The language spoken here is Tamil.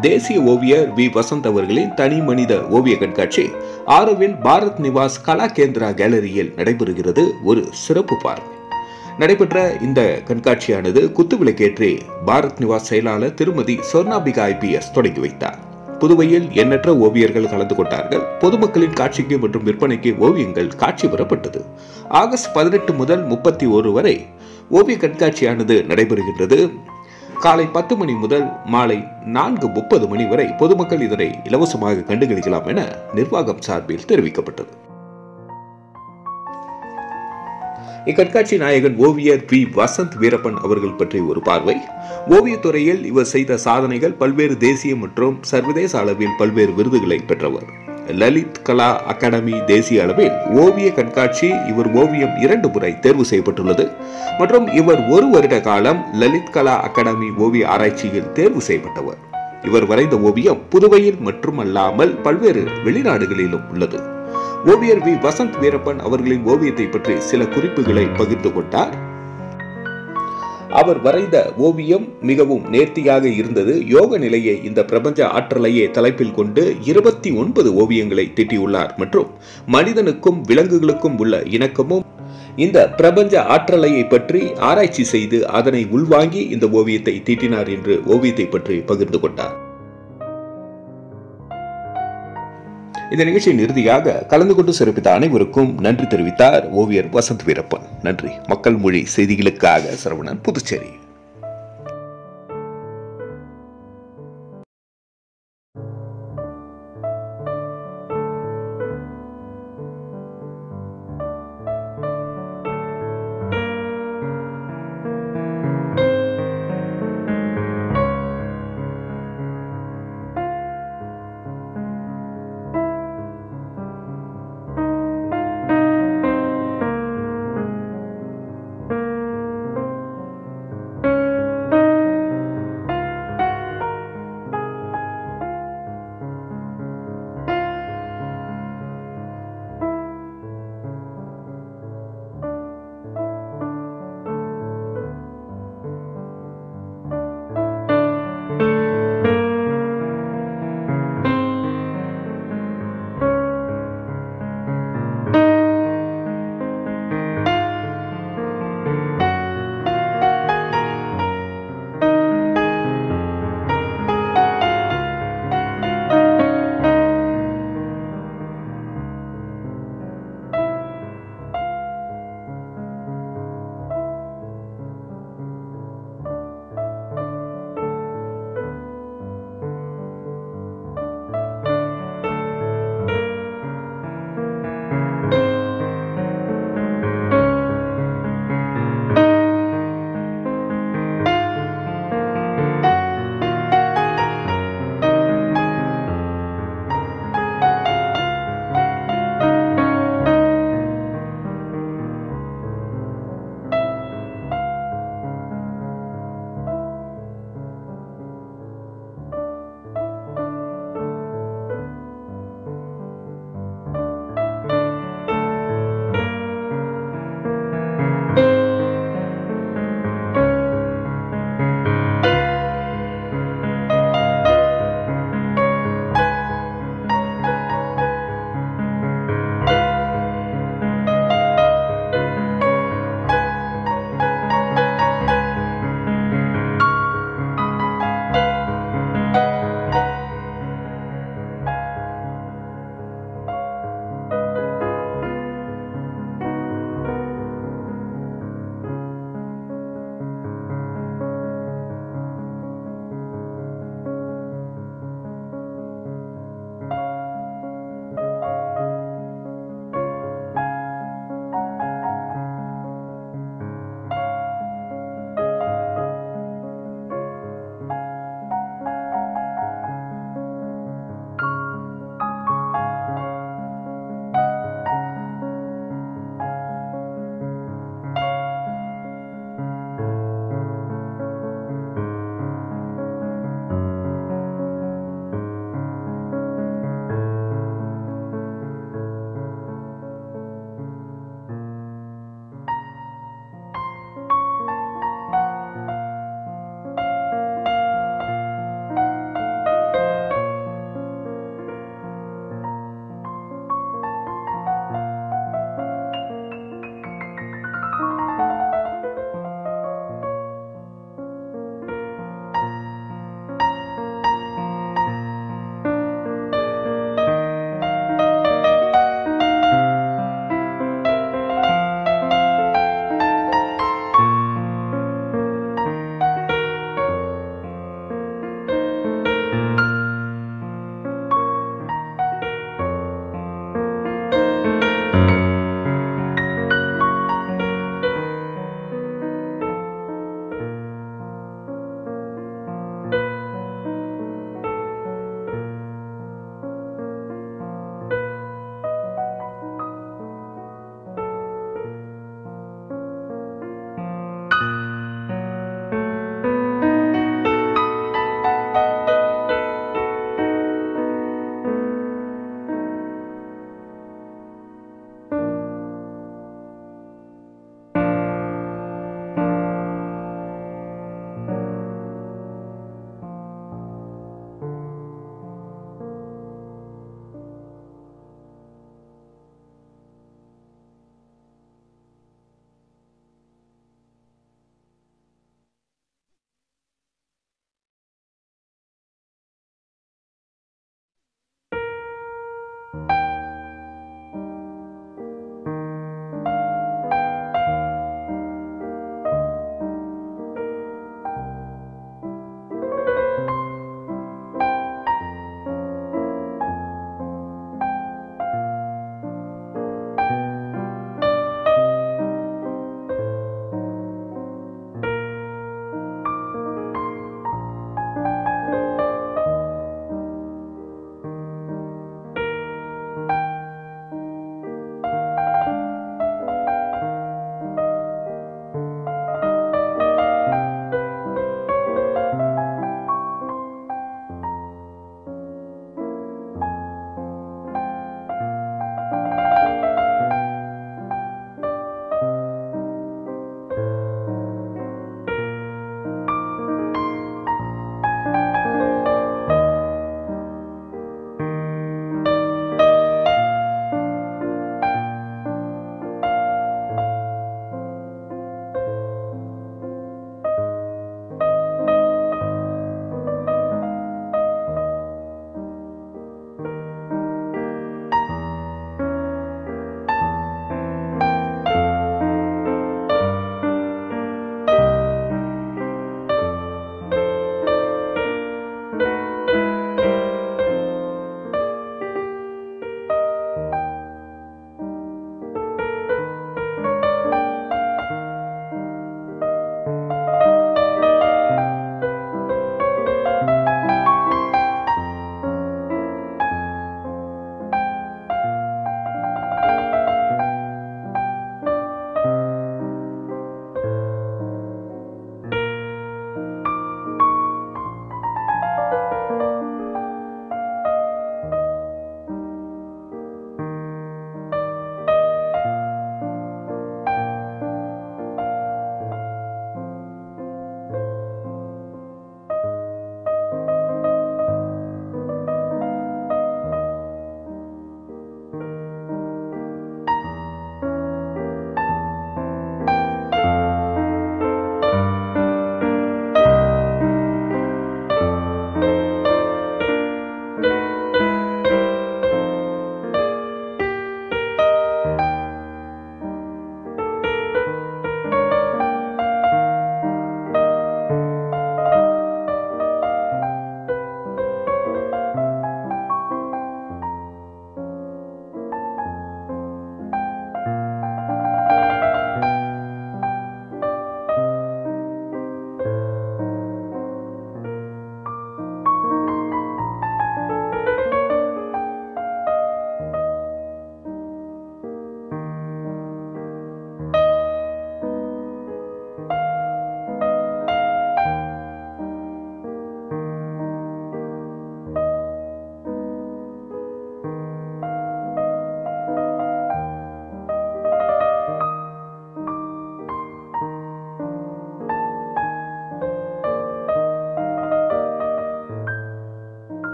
தேசிய ஓவியர் வி வசந்த் அவர்களின் தனி மனித ஓவிய கண்காட்சி ஆரோவில் பாரத் நிவாஸ் கலா கேந்திரா கேலரியில் நடைபெறுகிறது ஒரு சிறப்பு பார்வை நடைபெற்ற இந்த கண்காட்சியானது குத்துவிளக்கேற்றி பாரத் நிவாஸ் செயலாளர் திருமதி சொர்ணாபிகா ஐபிஎஸ் தொடங்கி வைத்தார் புதுவையில் எண்ணற்ற ஓவியர்கள் கலந்து கொண்டார்கள் பொதுமக்களின் காட்சிக்கு மற்றும் விற்பனைக்கு ஓவியங்கள் காட்சி பெறப்பட்டது ஆகஸ்ட் பதினெட்டு முதல் முப்பத்தி ஒரு வரை ஓவிய கண்காட்சியானது நடைபெறுகின்றது காலை பத்து மணி முதல் மாலை நான்கு முப்பது மணி வரை பொதுமக்கள் இதனை இலவசமாக கண்டுகளிக்கலாம் என நிர்வாகம் சார்பில் தெரிவிக்கப்பட்டது இக்கண்காட்சி நாயகன் ஓவியர் வி வசந்த் வீரப்பன் அவர்கள் பற்றி ஒரு பார்வை ஓவியத்துறையில் இவர் செய்த சாதனைகள் பல்வேறு தேசிய மற்றும் சர்வதேச அளவில் பல்வேறு விருதுகளை பெற்றவர் லலித் கலா அகாடமி தேசிய அளவில் ஓவிய கண்காட்சி இவர் ஓவியம் இரண்டு முறை தேர்வு செய்யப்பட்டுள்ளது மற்றும் இவர் ஒரு வருட காலம் லலித் கலா அகாடமி ஓவிய ஆராய்ச்சியில் தேர்வு செய்யப்பட்டவர் இவர் வரைந்த ஓவியம் புதுவையில் மட்டுமல்லாமல் பல்வேறு வெளிநாடுகளிலும் உள்ளது ஓவியர் வி வசந்த் வீரப்பன் அவர்களின் ஓவியத்தை பற்றி சில குறிப்புகளை பகிர்ந்து கொண்டார் அவர் வரைந்த ஓவியம் மிகவும் நேர்த்தியாக இருந்தது யோக நிலையை இந்த பிரபஞ்ச ஆற்றலையே தலைப்பில் கொண்டு இருபத்தி ஒன்பது ஓவியங்களை தீட்டியுள்ளார் மற்றும் மனிதனுக்கும் விலங்குகளுக்கும் உள்ள இணக்கமும் இந்த பிரபஞ்ச ஆற்றலையை பற்றி ஆராய்ச்சி செய்து அதனை உள்வாங்கி இந்த ஓவியத்தை தீட்டினார் என்று ஓவியத்தை பற்றி பகிர்ந்து கொண்டார் இந்த நிகழ்ச்சியின் இறுதியாக கலந்து கொண்டு சிறப்பித்த அனைவருக்கும் நன்றி தெரிவித்தார் ஓவியர் வசந்த் வீரப்பன் நன்றி மக்கள் மொழி செய்திகளுக்காக சரவணன் புதுச்சேரி